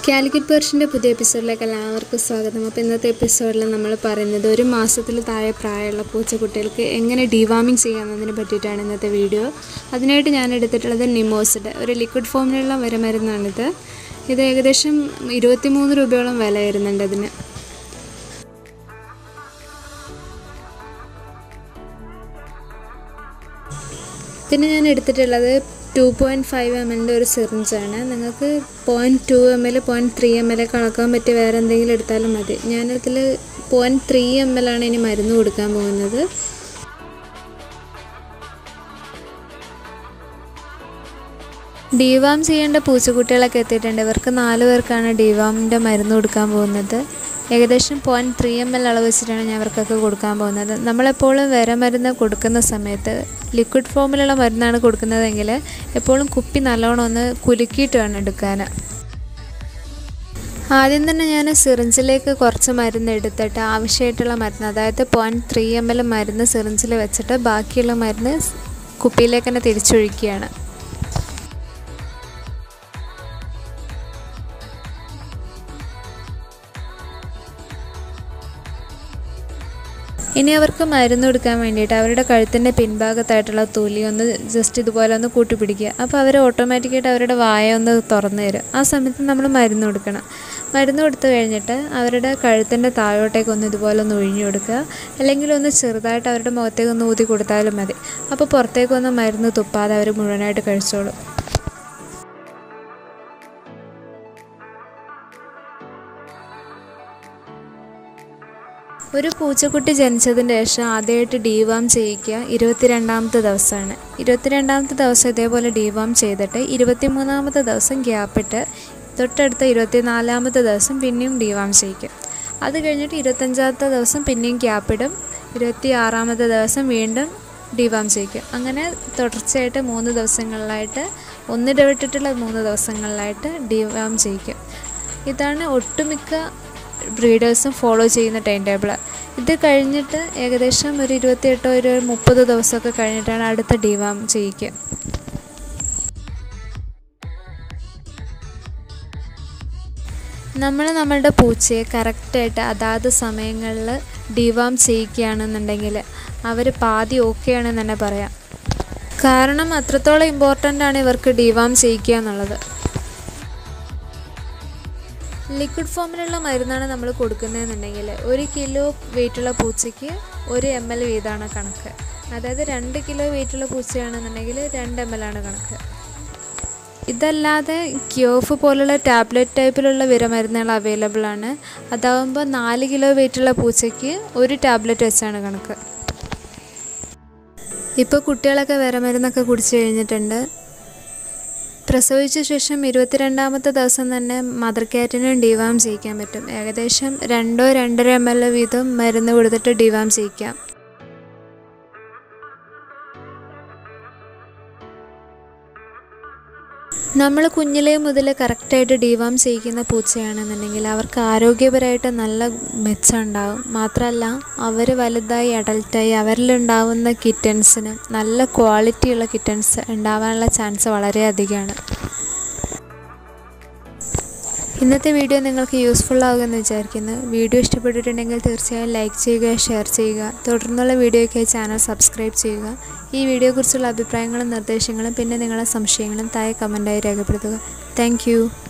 കാലിക്കറ്റ് പേർഷിൻ്റെ പുതിയ എപ്പിസോഡിലേക്ക് എല്ലാവർക്കും സ്വാഗതം അപ്പോൾ ഇന്നത്തെ എപ്പിസോഡിൽ നമ്മൾ പറയുന്നത് ഒരു മാസത്തിൽ താഴെ പ്രായമുള്ള പൂച്ചക്കുട്ടികൾക്ക് എങ്ങനെ ഡിവാമിങ് ചെയ്യാമെന്നതിനെ പറ്റിയിട്ടാണ് ഇന്നത്തെ വീഡിയോ അതിനായിട്ട് ഞാൻ എടുത്തിട്ടുള്ളത് നിമോസിഡ് ഒരു ലിക്വിഡ് ഫോമിലുള്ള വരമരുന്നാണിത് ഇത് ഏകദേശം ഇരുപത്തിമൂന്ന് രൂപയോളം വില വരുന്നുണ്ട് അതിന് പിന്നെ ഞാൻ എടുത്തിട്ടുള്ളത് ടു പോയിൻറ്റ് ഫൈവ് എം എല്ലിൻ്റെ ഒരു സിറിഞ്ചാണ് നിങ്ങൾക്ക് point two M L point three M L കണക്കാൻ പറ്റിയ വേറെ എന്തെങ്കിലും എടുത്താലും മതി ഞാനതിൽ പോയിൻറ്റ് ത്രീ എം എൽ ആണ് ഇനി മരുന്ന് കൊടുക്കാൻ പോകുന്നത് ഡിവാം ചെയ്യേണ്ട പൂച്ചക്കുട്ടികളൊക്കെ എത്തിയിട്ടുണ്ട് ഇവർക്ക് നാല് പേർക്കാണ് ഡിവാമിൻ്റെ മരുന്ന് കൊടുക്കാൻ പോകുന്നത് ഏകദേശം പോയിൻറ്റ് ത്രീ എം എൽ അളവ് വെച്ചിട്ടാണ് ഞാൻ ഇവർക്കൊക്കെ കൊടുക്കാൻ പോകുന്നത് നമ്മളെപ്പോഴും വിര മരുന്ന് കൊടുക്കുന്ന സമയത്ത് ലിക്വിഡ് ഫോമിലുള്ള മരുന്നാണ് കൊടുക്കുന്നതെങ്കിൽ എപ്പോഴും കുപ്പി നല്ലോണം ഒന്ന് കുലുക്കിയിട്ട് വേണം എടുക്കാൻ ആദ്യം തന്നെ ഞാൻ സിറിഞ്ചിലേക്ക് കുറച്ച് മരുന്ന് എടുത്തിട്ട് ആവശ്യമായിട്ടുള്ള മരുന്ന് അതായത് പോയിൻറ്റ് ത്രീ എം എൽ മരുന്ന് സിറിഞ്ചിൽ വെച്ചിട്ട് ബാക്കിയുള്ള മരുന്ന് കുപ്പിയിലേക്ക് തന്നെ തിരിച്ചൊഴിക്കുകയാണ് ഇനി അവർക്ക് മരുന്ന് കൊടുക്കാൻ വേണ്ടിയിട്ട് അവരുടെ കഴുത്തിൻ്റെ പിൻഭാഗത്തായിട്ടുള്ള തൊലി ഒന്ന് ജസ്റ്റ് ഇതുപോലെ ഒന്ന് കൂട്ടിപ്പിടിക്കുക അപ്പോൾ അവർ ഓട്ടോമാറ്റിക്കായിട്ട് അവരുടെ വായ ഒന്ന് തുറന്നു തരും ആ സമയത്ത് നമ്മൾ മരുന്ന് കൊടുക്കണം മരുന്ന് കൊടുത്തു കഴിഞ്ഞിട്ട് അവരുടെ കഴുത്തിൻ്റെ താഴോട്ടേക്ക് ഒന്ന് ഇതുപോലെ ഒന്ന് ഒഴിഞ്ഞു കൊടുക്കുക അല്ലെങ്കിൽ ഒന്ന് ചെറുതായിട്ട് അവരുടെ മുഖത്തേക്ക് ഒന്ന് ഊതി കൊടുത്താലും മതി അപ്പോൾ പുറത്തേക്കൊന്നും മരുന്ന് തുപ്പാതെ അവർ മുഴുവനായിട്ട് കഴിച്ചോളും ഒരു പൂച്ചക്കുട്ടി ജനിച്ചതിന് ശേഷം ആദ്യമായിട്ട് ഡീവാം ചെയ്യിക്കുക ഇരുപത്തിരണ്ടാമത്തെ ദിവസമാണ് ഇരുപത്തിരണ്ടാമത്തെ ദിവസം ഇതേപോലെ ഡീവാം ചെയ്തിട്ട് ഇരുപത്തിമൂന്നാമത്തെ ദിവസം ഗ്യാപ്പിട്ട് തൊട്ടടുത്ത ഇരുപത്തിനാലാമത്തെ ദിവസം പിന്നെയും ഡീവാം ചെയ്യിക്കും അത് കഴിഞ്ഞിട്ട് ഇരുപത്തഞ്ചാമത്തെ ദിവസം പിന്നെയും ഗ്യാപ്പിടും ഇരുപത്തി ആറാമത്തെ ദിവസം വീണ്ടും ഡിവാം ചെയ്യിക്കും അങ്ങനെ തുടർച്ചയായിട്ട് മൂന്ന് ദിവസങ്ങളിലായിട്ട് ഒന്നിടവിട്ടിട്ടുള്ള മൂന്ന് ദിവസങ്ങളിലായിട്ട് ഡിവാം ചെയ്യിക്കും ഇതാണ് ഒട്ടുമിക്ക ബ്രീഡേഴ്സും ഫോളോ ചെയ്യുന്ന ടൈം ടേബിൾ ഇത് കഴിഞ്ഞിട്ട് ഏകദേശം ഒരു ഇരുപത്തിയെട്ടോ ഒരു മുപ്പത് ദിവസമൊക്കെ കഴിഞ്ഞിട്ടാണ് അടുത്ത ഡിവാം ചെയ്യിക്കുക നമ്മൾ നമ്മളുടെ പൂച്ചയെ കറക്റ്റായിട്ട് അതാത് സമയങ്ങളിൽ ഡിവാം ചെയ്യിക്കുകയാണെന്നുണ്ടെങ്കിൽ അവർ പാതി ഓക്കെ ആണെന്ന് തന്നെ പറയാം കാരണം അത്രത്തോളം ഇമ്പോർട്ടൻ്റ് ആണ് ഇവർക്ക് ഡിവാം ചെയ്യിക്കുക എന്നുള്ളത് ലിക്വിഡ് ഫോമിലുള്ള മരുന്നാണ് നമ്മൾ കൊടുക്കുന്നതെന്നുണ്ടെങ്കിൽ ഒരു കിലോ വെയിറ്റുള്ള പൂച്ചയ്ക്ക് ഒരു എം എൽ വീതമാണ് കണക്ക് അതായത് രണ്ട് കിലോ വെയിറ്റുള്ള പൂച്ചയാണെന്നുണ്ടെങ്കിൽ രണ്ട് എം എൽ ആണ് കണക്ക് ഇതല്ലാതെ ക്യോഫ് പോലുള്ള ടാബ്ലറ്റ് ടൈപ്പിലുള്ള വിരമരുന്നുകൾ അവൈലബിൾ ആണ് അതാവുമ്പോൾ നാല് കിലോ വെയിറ്റുള്ള പൂച്ചയ്ക്ക് ഒരു ടാബ്ലറ്റ് വെച്ചാണ് കണക്ക് ഇപ്പോൾ കുട്ടികളൊക്കെ വിരമരുന്നൊക്കെ കുടിച്ചു കഴിഞ്ഞിട്ടുണ്ട് പ്രസവിച്ച ശേഷം ഇരുപത്തിരണ്ടാമത്തെ ദിവസം തന്നെ മദർ ക്യാറ്റിനും ഡിവാം ചെയ്യിക്കാൻ പറ്റും ഏകദേശം രണ്ടോ രണ്ടര എം എൽ വീതം മരുന്ന് കൊടുത്തിട്ട് ഡിവാം ചെയ്യിക്കാം നമ്മൾ കുഞ്ഞിലേ മുതൽ കറക്റ്റായിട്ട് ഡിവാം ചെയ്യിക്കുന്ന പൂച്ചയാണെന്നുണ്ടെങ്കിൽ അവർക്ക് ആരോഗ്യപരമായിട്ട് നല്ല മെച്ചമുണ്ടാകും മാത്രമല്ല അവർ വലുതായി അഡൽട്ടായി അവരിലുണ്ടാവുന്ന കിറ്റൻസിന് നല്ല ക്വാളിറ്റിയുള്ള കിറ്റൻസ് ഉണ്ടാവാനുള്ള ചാൻസ് വളരെ അധികമാണ് ഇന്നത്തെ വീഡിയോ നിങ്ങൾക്ക് യൂസ്ഫുൾ ആകുമെന്ന് വിചാരിക്കുന്നു വീഡിയോ ഇഷ്ടപ്പെട്ടിട്ടുണ്ടെങ്കിൽ തീർച്ചയായും ലൈക്ക് ചെയ്യുക ഷെയർ ചെയ്യുക തുടർന്നുള്ള വീഡിയോയ്ക്കായി ചാനൽ സബ്സ്ക്രൈബ് ചെയ്യുക ഈ വീഡിയോയെക്കുറിച്ചുള്ള അഭിപ്രായങ്ങളും നിർദ്ദേശങ്ങളും പിന്നെ നിങ്ങളുടെ സംശയങ്ങളും താഴെ കമൻറ്റായി രേഖപ്പെടുത്തുക താങ്ക്